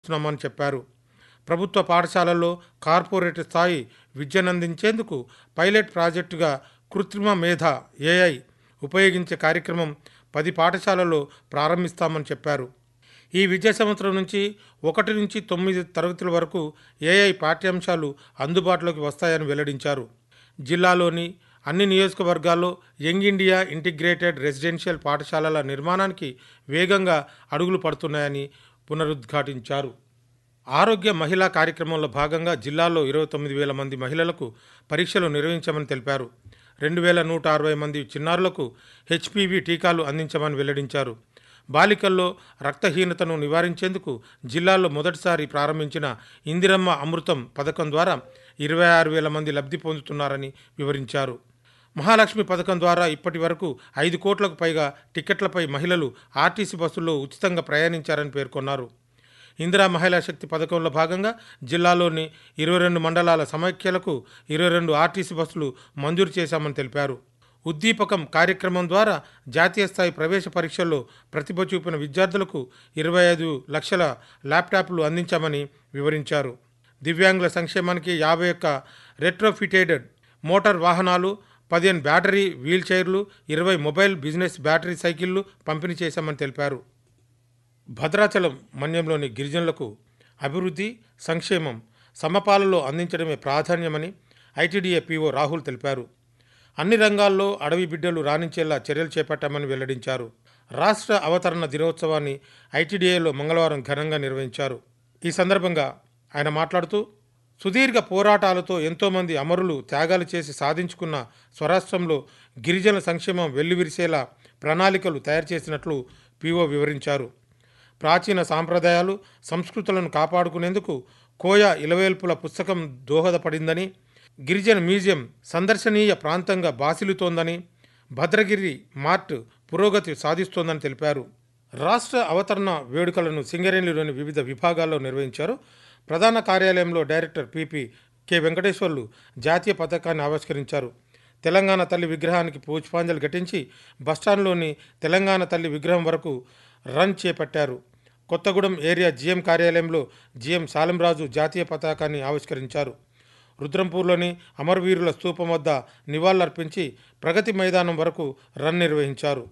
నిర్వహిస్తున్నామని చెప్పారు ప్రభుత్వ పాఠశాలల్లో కార్పొరేట్ స్థాయి విద్యనందించేందుకు పైలట్ ప్రాజెక్టుగా కృత్రిమ మేధ ఏఐ ఉపయోగించే కార్యక్రమం పది పాఠశాలల్లో ప్రారంభిస్తామని చెప్పారు ఈ విద్యా సంవత్సరం నుంచి ఒకటి నుంచి తొమ్మిది తరగతుల వరకు ఏఐ పాఠ్యాంశాలు అందుబాటులోకి వస్తాయని వెల్లడించారు జిల్లాలోని అన్ని నియోజకవర్గాల్లో యంగ్ ఇండియా ఇంటిగ్రేటెడ్ రెసిడెన్షియల్ పాఠశాలల నిర్మాణానికి వేగంగా అడుగులు పడుతున్నాయని పునరుద్ఘాటించారు ఆరోగ్య మహిళా కార్యక్రమంలో భాగంగా జిల్లాలో ఇరవై తొమ్మిది వేల మంది మహిళలకు పరీక్షలు నిర్వహించామని తెలిపారు రెండు వేల నూట అరవై మంది చిన్నారులకు హెచ్పివి టీకాలు అందించామని వెల్లడించారు బాలికల్లో రక్తహీనతను నివారించేందుకు జిల్లాలో మొదటిసారి ప్రారంభించిన ఇందిరమ్మ అమృతం పథకం ద్వారా ఇరవై ఆరు వేల మంది లబ్ధి పొందుతున్నారని వివరించారు మహాలక్ష్మి పథకం ద్వారా ఇప్పటి వరకు ఐదు కోట్లకు పైగా టికెట్లపై మహిళలు ఆర్టీసీ బస్సుల్లో ఉచితంగా ప్రయాణించారని పేర్కొన్నారు ఇందిరా మహిళా శక్తి పథకంలో భాగంగా జిల్లాలోని ఇరవై రెండు మండలాల సమైక్యలకు ఇరవై రెండు ఆర్టీసీ బస్సులు మంజూరు చేశామని తెలిపారు ఉద్దీపకం కార్యక్రమం ద్వారా జాతీయ స్థాయి ప్రవేశ పరీక్షల్లో ప్రతిభ చూపిన విద్యార్థులకు ఇరవై ఐదు లక్షల ల్యాప్టాప్లు అందించామని వివరించారు దివ్యాంగుల సంక్షేమానికి యాభై ఒక్క రెట్రోఫిటెడెడ్ మోటార్ వాహనాలు పదిహేను బ్యాటరీ వీల్ చైర్లు ఇరవై మొబైల్ బిజినెస్ బ్యాటరీ సైకిళ్లు పంపిణీ చేశామని తెలిపారు భద్రాచలం మన్యంలోని గిరిజనులకు అభివృద్ధి సంక్షేమం సమపాలలో అందించడమే ప్రాధాన్యమని ఐటీడీఏ పీఓ రాహుల్ తెలిపారు అన్ని రంగాల్లో అడవి బిడ్డలు రాణించేలా చర్యలు చేపట్టామని వెల్లడించారు రాష్ట్ర అవతరణ దినోత్సవాన్ని ఐటీడీఏలో మంగళవారం ఘనంగా నిర్వహించారు ఈ సందర్భంగా ఆయన మాట్లాడుతూ సుదీర్ఘ పోరాటాలతో ఎంతోమంది అమరులు త్యాగాలు చేసి సాధించుకున్న స్వరాష్ట్రంలో గిరిజన సంక్షేమం వెల్లివిరిసేలా ప్రణాళికలు తయారు చేసినట్లు పీఓ వివరించారు ప్రాచీన సాంప్రదాయాలు సంస్కృతులను కాపాడుకునేందుకు కోయ ఇలవేల్పుల పుస్తకం దోహదపడిందని గిరిజన మ్యూజియం సందర్శనీయ ప్రాంతంగా బాసిల్లుతోందని భద్రగిరి మార్ట్ పురోగతి సాధిస్తోందని తెలిపారు రాష్ట్ర అవతరణ వేడుకలను సింగరేణిలోని వివిధ విభాగాల్లో నిర్వహించారు ప్రధాన కార్యాలయంలో డైరెక్టర్ పిపి కె వెంకటేశ్వర్లు జాతీయ పథకాన్ని ఆవిష్కరించారు తెలంగాణ తల్లి విగ్రహానికి పుష్పాంజలి ఘటించి బస్టాండ్లోని తెలంగాణ తల్లి విగ్రహం వరకు రన్ చేపట్టారు కొత్తగూడెం ఏరియా జీఎం కార్యాలయంలో జీఎం సాలంరాజు జాతీయ పతాకాన్ని ఆవిష్కరించారు రుద్రంపూర్లోని అమరవీరుల స్తూపం వద్ద నివాళులర్పించి ప్రగతి మైదానం వరకు రన్ నిర్వహించారు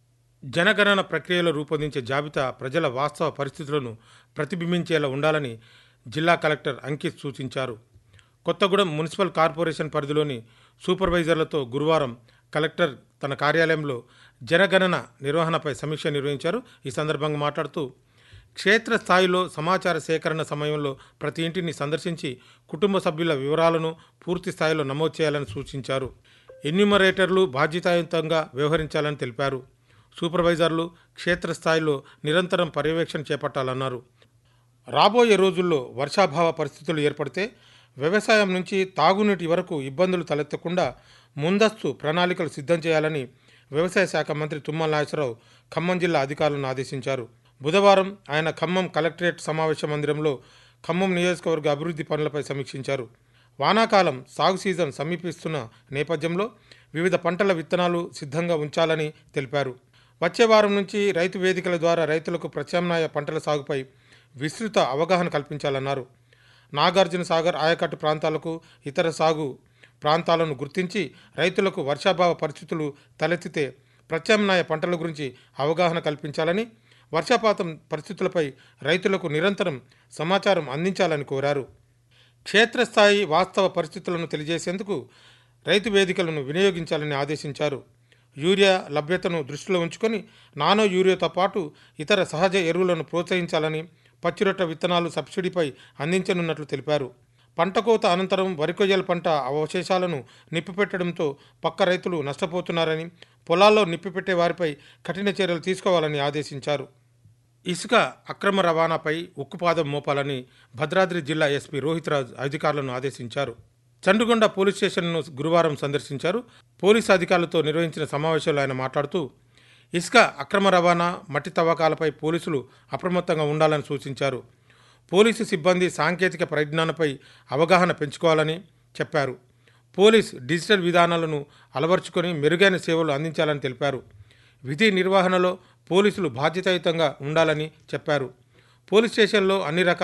జనగణన ప్రక్రియలో రూపొందించే జాబితా ప్రజల వాస్తవ పరిస్థితులను ప్రతిబింబించేలా ఉండాలని జిల్లా కలెక్టర్ అంకిత్ సూచించారు కొత్తగూడెం మున్సిపల్ కార్పొరేషన్ పరిధిలోని సూపర్వైజర్లతో గురువారం కలెక్టర్ తన కార్యాలయంలో జనగణన నిర్వహణపై సమీక్ష నిర్వహించారు ఈ సందర్భంగా మాట్లాడుతూ క్షేత్రస్థాయిలో సమాచార సేకరణ సమయంలో ప్రతి ఇంటిని సందర్శించి కుటుంబ సభ్యుల వివరాలను పూర్తి స్థాయిలో నమోదు చేయాలని సూచించారు ఎన్యూమరేటర్లు బాధ్యతాయుతంగా వ్యవహరించాలని తెలిపారు సూపర్వైజర్లు క్షేత్రస్థాయిలో నిరంతరం పర్యవేక్షణ చేపట్టాలన్నారు రాబోయే రోజుల్లో వర్షాభావ పరిస్థితులు ఏర్పడితే వ్యవసాయం నుంచి తాగునీటి వరకు ఇబ్బందులు తలెత్తకుండా ముందస్తు ప్రణాళికలు సిద్ధం చేయాలని వ్యవసాయ శాఖ మంత్రి తుమ్మల నాగేశ్వరరావు ఖమ్మం జిల్లా అధికారులను ఆదేశించారు బుధవారం ఆయన ఖమ్మం కలెక్టరేట్ సమావేశ మందిరంలో ఖమ్మం నియోజకవర్గ అభివృద్ధి పనులపై సమీక్షించారు వానాకాలం సాగు సీజన్ సమీపిస్తున్న నేపథ్యంలో వివిధ పంటల విత్తనాలు సిద్ధంగా ఉంచాలని తెలిపారు వచ్చే వారం నుంచి రైతు వేదికల ద్వారా రైతులకు ప్రత్యామ్నాయ పంటల సాగుపై విస్తృత అవగాహన కల్పించాలన్నారు నాగార్జున సాగర్ ఆయకట్టు ప్రాంతాలకు ఇతర సాగు ప్రాంతాలను గుర్తించి రైతులకు వర్షాభావ పరిస్థితులు తలెత్తితే ప్రత్యామ్నాయ పంటల గురించి అవగాహన కల్పించాలని వర్షపాతం పరిస్థితులపై రైతులకు నిరంతరం సమాచారం అందించాలని కోరారు క్షేత్రస్థాయి వాస్తవ పరిస్థితులను తెలియజేసేందుకు రైతు వేదికలను వినియోగించాలని ఆదేశించారు యూరియా లభ్యతను దృష్టిలో ఉంచుకొని నానో యూరియాతో పాటు ఇతర సహజ ఎరువులను ప్రోత్సహించాలని పచ్చిరొట్ట విత్తనాలు సబ్సిడీపై అందించనున్నట్లు తెలిపారు పంట కోత అనంతరం వరి కొయ్యల పంట అవశేషాలను నిప్పిపెట్టడంతో పక్క రైతులు నష్టపోతున్నారని పొలాల్లో నిప్పిపెట్టే వారిపై కఠిన చర్యలు తీసుకోవాలని ఆదేశించారు ఇసుక అక్రమ రవాణాపై ఉక్కుపాదం మోపాలని భద్రాద్రి జిల్లా ఎస్పీ రోహిత్ రాజ్ అధికారులను ఆదేశించారు చండుగొండ పోలీస్ స్టేషన్ను గురువారం సందర్శించారు పోలీసు అధికారులతో నిర్వహించిన సమావేశంలో ఆయన మాట్లాడుతూ ఇసుక అక్రమ రవాణా మట్టి తవ్వకాలపై పోలీసులు అప్రమత్తంగా ఉండాలని సూచించారు పోలీసు సిబ్బంది సాంకేతిక పరిజ్ఞానంపై అవగాహన పెంచుకోవాలని చెప్పారు పోలీస్ డిజిటల్ విధానాలను అలవర్చుకొని మెరుగైన సేవలు అందించాలని తెలిపారు విధి నిర్వహణలో పోలీసులు బాధ్యతాయుతంగా ఉండాలని చెప్పారు పోలీస్ స్టేషన్లో అన్ని రకాల